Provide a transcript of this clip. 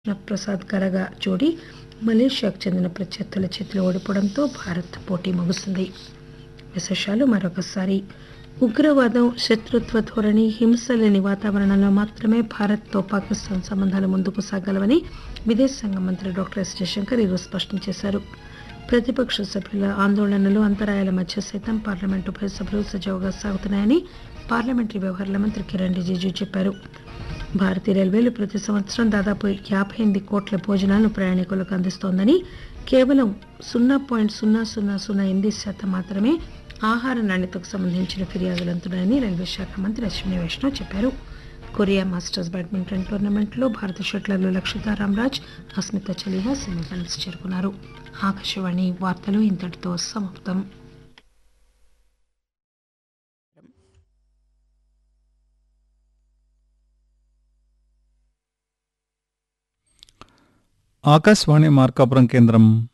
ప్రసాద్ గరగ జోడీ మలేషియాకు చెందిన ప్రత్యర్థుల చేతిలో ఓడిపోవడంతో భారత్ పోటీ ముగిసింది విశేషాలు మరొకసారి ఉగ్రవాదం శత్రుత్వ ధోరణి హింస లేని వాతావరణంలో మాత్రమే భారత్తో పాకిస్తాన్ సంబంధాలు ముందుకు సాగలవని విదేశాంగ మంత్రి డాక్టర్ ఎస్ జయశంకర్ ఈరోజు స్పష్టం చేశారు ప్రతిపక్ష సభ్యుల ఆందోళనలు అంతరాయాల మధ్య సైతం పార్లమెంటు ఉభయ సభలు సజావుగా సాగుతున్నాయని పార్లమెంటరీ వ్యవహారాల మంత్రి కిరణ్ రిజిజు చెప్పారు భారతీయ రైల్వేలు ప్రతి సంవత్సరం దాదాపు యాభై ఎనిమిది కోట్ల భోజనాలను ప్రయాణికులకు అందిస్తోందని కేవలం సున్నా పాయింట్ సున్నా సున్నా సున్నా ఎనిమిది శాతం మాత్రమే ఆహార నాణ్యతకు సంబంధించిన ఫిర్యాదులు అందుతున్నాయని రైల్వే శాఖ మంత్రి అశ్విని వైష్ణవ్ చెప్పారు కొరియా మాస్టర్స్ బ్యాడ్మింటన్ టోర్నమెంట్లో భారత షట్లర్లు లక్షితా రామ్రాజ్ అస్మిత చలిహా సెమీఫైనల్స్ చేరుకున్నారు ఆకాశవాణి వార్తలు ఇంతటితో సమాప్తం ఆకాశవాణి మార్కాపురం కేంద్రం